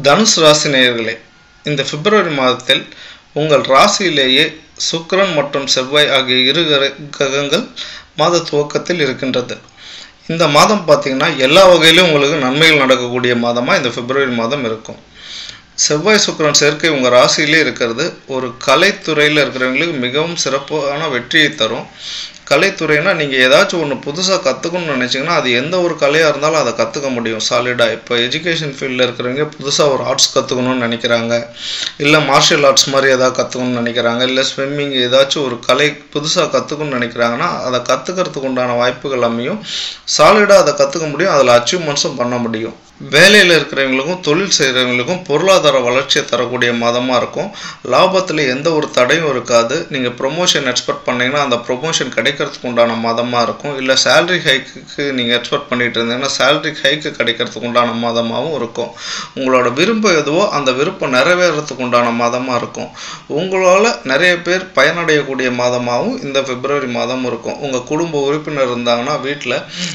தனுசு ராசி நேயர்களே இந்த பிப்ரவரி மாதத்தில் உங்கள் ராசியிலேயே சுக்கிரன் மற்றும் செவ்வாய் ஆகிய இரு கிர- கிரகங்கள் மாத துவக்கத்தில் இருக்கின்றது இந்த மாதம் பார்த்தீங்கன்னா எல்லா வகையிலும் உங்களுக்கு நன்மைகள் நடக்கக்கூடிய மாதமாக இந்த பிப்ரவரி மாதம் இருக்கும் செவ்வாய் சுக்கிரன் சேர்க்கை உங்கள் ராசியிலே இருக்கிறது ஒரு கலைத்துறையில் இருக்கிறவங்களுக்கு மிகவும் சிறப்பான வெற்றியை தரும் கலைத்துறைனா நீங்கள் ஏதாச்சும் ஒன்று புதுசாக கற்றுக்கணும்னு நினச்சிங்கன்னா அது எந்த ஒரு கலையாக இருந்தாலும் அதை கற்றுக்க முடியும் சாலிடாக இப்போ எஜுகேஷன் ஃபீல்டில் இருக்கிறவங்க புதுசாக ஒரு ஆர்ட்ஸ் கற்றுக்கணும்னு நினைக்கிறாங்க இல்லை மார்ஷியல் ஆர்ட்ஸ் மாதிரி ஏதாவது கற்றுக்கணும்னு நினைக்கிறாங்க இல்லை ஸ்விம்மிங் ஏதாச்சும் ஒரு கலை புதுசாக கற்றுக்கணும்னு நினைக்கிறாங்கன்னா அதை கற்றுக்கிறதுக்கு உண்டான வாய்ப்புகள் அமையும் சாலிடாக அதை கற்றுக்க முடியும் அதில் அச்சீவ்மெண்ட்ஸும் பண்ண முடியும் வேலையில் இருக்கிறவங்களுக்கும் தொழில் செய்கிறவங்களுக்கும் பொருளாதார வளர்ச்சியை தரக்கூடிய மாதமாக இருக்கும் லாபத்தில் எந்த ஒரு தடையும் இருக்காது நீங்கள் ப்ரொமோஷன் எக்ஸ்பெக்ட் பண்ணீங்கன்னா அந்த ப்ரொமோஷன் கிடைக்கிறதுக்கு உண்டான மாதமாக இருக்கும் இல்லை சேலரி ஹைக்கு நீங்கள் எக்ஸ்பெக்ட் பண்ணிட்டு இருந்தீங்கன்னா சேலரி ஹைக்கு கிடைக்கிறதுக்கு உண்டான மாதமாகவும் இருக்கும் உங்களோட விருப்பம் எதுவோ அந்த விருப்பம் நிறைவேறதுக்கு உண்டான மாதமாக இருக்கும் உங்களால் நிறைய பேர் பயனடையக்கூடிய மாதமாகவும் இந்த பிப்ரவரி மாதம் இருக்கும் உங்கள் குடும்ப உறுப்பினர் இருந்தாங்கன்னா வீட்டில்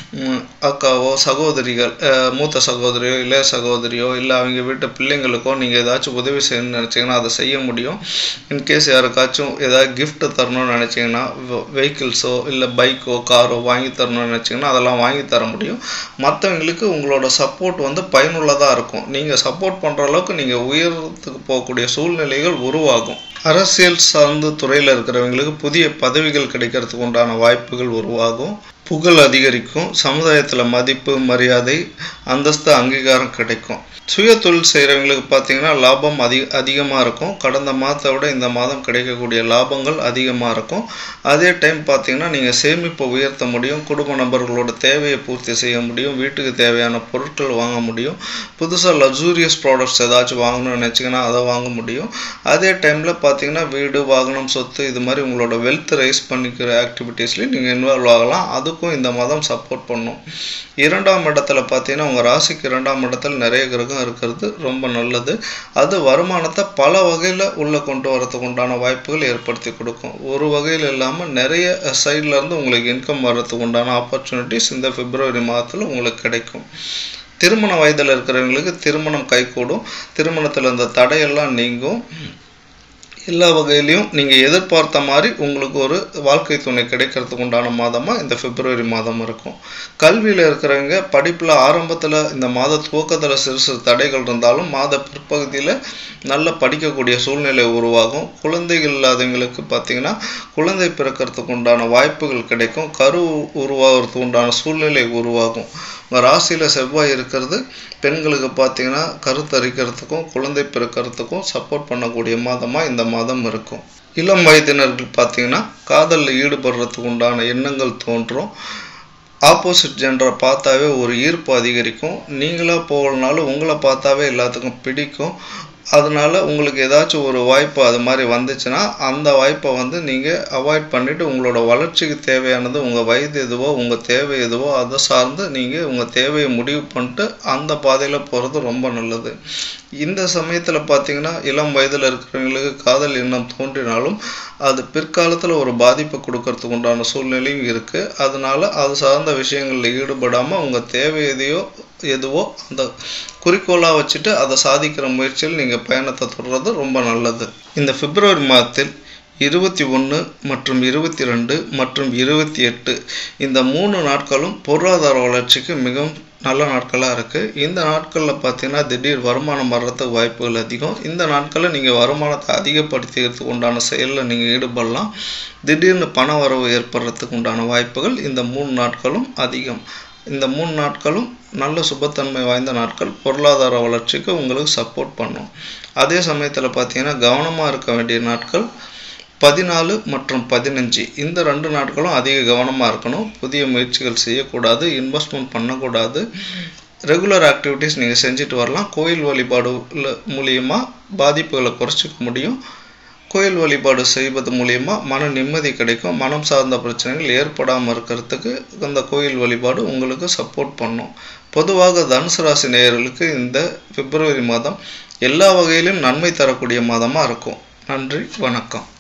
அக்காவோ சகோதரிகள் அஹ், மூத்த சகோதரியோ இளைய சகோதரியோ இல்லை அவங்க வீட்டு பிள்ளைங்களுக்கோ நீங்கள் ஏதாச்சும் உதவி செய்யணும்னு நினச்சிங்கன்னா அதை செய்ய முடியும் இன்கேஸ் யாருக்காச்சும் ஏதாவது gift தரணும்னு நினச்சிங்கன்னா வெஹிக்கிள்ஸோ இல்லை பைக்கோ காரோ வாங்கி தரணும்னு நினச்சிங்கன்னா அதெல்லாம் வாங்கி தர முடியும் மற்றவங்களுக்கு உங்களோட சப்போர்ட் வந்து பயனுள்ளதாக இருக்கும் நீங்கள் சப்போர்ட் பண்ணுற அளவுக்கு நீங்கள் உயரத்துக்கு போகக்கூடிய சூழ்நிலைகள் உருவாகும் அரசியல் சார்ந்த துறையில் இருக்கிறவங்களுக்கு புதிய பதவிகள் கிடைக்கிறதுக்கு உண்டான வாய்ப்புகள் உருவாகும் புகழ் அதிகரிக்கும் சமுதாயத்தில் மதிப்பு மரியாதை அந்தஸ்து அங்கீகாரம் கிடைக்கும் சுய தொழில் செய்கிறவங்களுக்கு பார்த்தீங்கன்னா லாபம் அதிக அதிகமாக இருக்கும் கடந்த மாதத்தை விட இந்த மாதம் கிடைக்கக்கூடிய லாபங்கள் அதிகமாக இருக்கும் அதே டைம் பார்த்தீங்கன்னா நீங்கள் சேமிப்பை உயர்த்த முடியும் குடும்ப நபர்களோட தேவையை பூர்த்தி செய்ய முடியும் வீட்டுக்கு தேவையான பொருட்கள் வாங்க முடியும் புதுசாக லக்ஸூரியஸ் ப்ராடக்ட்ஸ் ஏதாச்சும் வாங்கணும்னு நினச்சிங்கன்னா அதை வாங்க முடியும் அதே டைமில் பார்த்தீங்கன்னா வீடு வாகனம் சொத்து இது மாதிரி உங்களோட வெல்த் ரைஸ் பண்ணிக்கிற ஆக்டிவிட்டீஸ்லையும் நீங்கள் இன்வால்வ் ஆகலாம் அதுக்கும் இந்த மாதம் சப்போர்ட் பண்ணும் இரண்டாம் இடத்துல பார்த்தீங்கன்னா உங்கள் ராசிக்கு இரண்டாம் இடத்துல நிறைய கிரகம் இருக்கிறது ரொம்ப நல்லது அது வருமானத்தை பல வகையில் உள்ளே கொண்டு வரதுக்கு உண்டான வாய்ப்புகள் ஏற்படுத்தி கொடுக்கும் ஒரு வகையில் இல்லாமல் நிறைய சைடில் இருந்து உங்களுக்கு இன்கம் வர்றதுக்கு உண்டான ஆப்பர்ச்சுனிட்டிஸ் இந்த பிப்ரவரி மாதத்தில் உங்களுக்கு கிடைக்கும் திருமண வயதில் இருக்கிறவங்களுக்கு திருமணம் கைகூடும் திருமணத்தில் இந்த தடையெல்லாம் நீங்கும் எல்லா வகையிலையும் நீங்கள் எதிர்பார்த்த மாதிரி உங்களுக்கு ஒரு வாழ்க்கை துணை கிடைக்கிறதுக்கு உண்டான மாதமாக இந்த பிப்ரவரி மாதம் இருக்கும் கல்வியில் இருக்கிறவங்க படிப்பில் ஆரம்பத்தில் இந்த மாத துவக்கத்தில் சிறு சிறு தடைகள் இருந்தாலும் மாத பிற்பகுதியில் நல்லா படிக்கக்கூடிய சூழ்நிலை உருவாகும் குழந்தைகள் இல்லாதவங்களுக்கு பார்த்தீங்கன்னா குழந்தை பிறக்கிறதுக்கு உண்டான வாய்ப்புகள் கிடைக்கும் கரு உருவாகிறதுக்கு உண்டான சூழ்நிலை உருவாகும் உங்கள் ராசியில் செவ்வாய் இருக்கிறது பெண்களுக்கு பார்த்தீங்கன்னா கருத்தரிக்கிறதுக்கும் குழந்தை பிறக்கிறதுக்கும் சப்போர்ட் பண்ணக்கூடிய மாதமாக இந்த மாதம் இருக்கும் இளம் வயதினர்கள் பார்த்தீங்கன்னா காதலில் ஈடுபடுறதுக்கு உண்டான எண்ணங்கள் தோன்றும் ஆப்போசிட் ஜெண்டரை பார்த்தாவே ஒரு ஈர்ப்பு அதிகரிக்கும் நீங்களாக போகலனாலும் உங்களை பார்த்தாவே எல்லாத்துக்கும் பிடிக்கும் அதனால உங்களுக்கு ஏதாச்சும் ஒரு வாய்ப்பு அது மாதிரி வந்துச்சுன்னா அந்த வாய்ப்பை வந்து நீங்கள் அவாய்ட் பண்ணிவிட்டு உங்களோட வளர்ச்சிக்கு தேவையானது உங்கள் வயது எதுவோ உங்கள் தேவை எதுவோ அதை சார்ந்து நீங்கள் உங்கள் தேவையை முடிவு பண்ணிட்டு அந்த பாதையில் போகிறது ரொம்ப நல்லது இந்த சமயத்தில் பார்த்தீங்கன்னா இளம் வயதில் இருக்கிறவங்களுக்கு காதல் எண்ணம் தோன்றினாலும் அது பிற்காலத்தில் ஒரு பாதிப்பை கொடுக்கறதுக்கு உண்டான சூழ்நிலையும் இருக்குது அதனால அது சார்ந்த விஷயங்களில் ஈடுபடாமல் உங்கள் தேவை எதையோ எதுவோ அந்த குறிக்கோளாக வச்சுட்டு அதை சாதிக்கிற முயற்சியில் நீங்கள் பயணத்தை தொடர்றது ரொம்ப நல்லது இந்த பிப்ரவரி மாதத்தில் இருபத்தி ஒன்று மற்றும் இருபத்தி ரெண்டு மற்றும் இருபத்தி எட்டு இந்த மூணு நாட்களும் பொருளாதார வளர்ச்சிக்கு மிகவும் நல்ல நாட்களாக இருக்குது இந்த நாட்களில் பார்த்தீங்கன்னா திடீர் வருமானம் வர்றதுக்கு வாய்ப்புகள் அதிகம் இந்த நாட்களில் நீங்கள் வருமானத்தை அதிகப்படுத்திக்கிறதுக்கு உண்டான செயலில் நீங்கள் ஈடுபடலாம் திடீர்னு பண வரவு ஏற்படுறதுக்கு உண்டான வாய்ப்புகள் இந்த மூணு நாட்களும் அதிகம் இந்த மூணு நாட்களும் நல்ல சுபத்தன்மை வாய்ந்த நாட்கள் பொருளாதார வளர்ச்சிக்கு உங்களுக்கு சப்போர்ட் பண்ணும் அதே சமயத்தில் பார்த்தீங்கன்னா கவனமாக இருக்க வேண்டிய நாட்கள் பதினாலு மற்றும் பதினஞ்சு இந்த ரெண்டு நாட்களும் அதிக கவனமாக இருக்கணும் புதிய முயற்சிகள் செய்யக்கூடாது இன்வெஸ்ட்மெண்ட் பண்ணக்கூடாது ரெகுலர் ஆக்டிவிட்டீஸ் நீங்கள் செஞ்சுட்டு வரலாம் கோயில் வழிபாடு மூலியமாக பாதிப்புகளை குறைச்சிக்க முடியும் கோயில் வழிபாடு செய்வது மூலியமா மன நிம்மதி கிடைக்கும் மனம் சார்ந்த பிரச்சனைகள் ஏற்படாமல் இருக்கிறதுக்கு அந்த கோயில் வழிபாடு உங்களுக்கு சப்போர்ட் பண்ணும் பொதுவாக தனுசு ராசி நேயர்களுக்கு இந்த பிப்ரவரி மாதம் எல்லா வகையிலும் நன்மை தரக்கூடிய மாதமாக இருக்கும் நன்றி வணக்கம்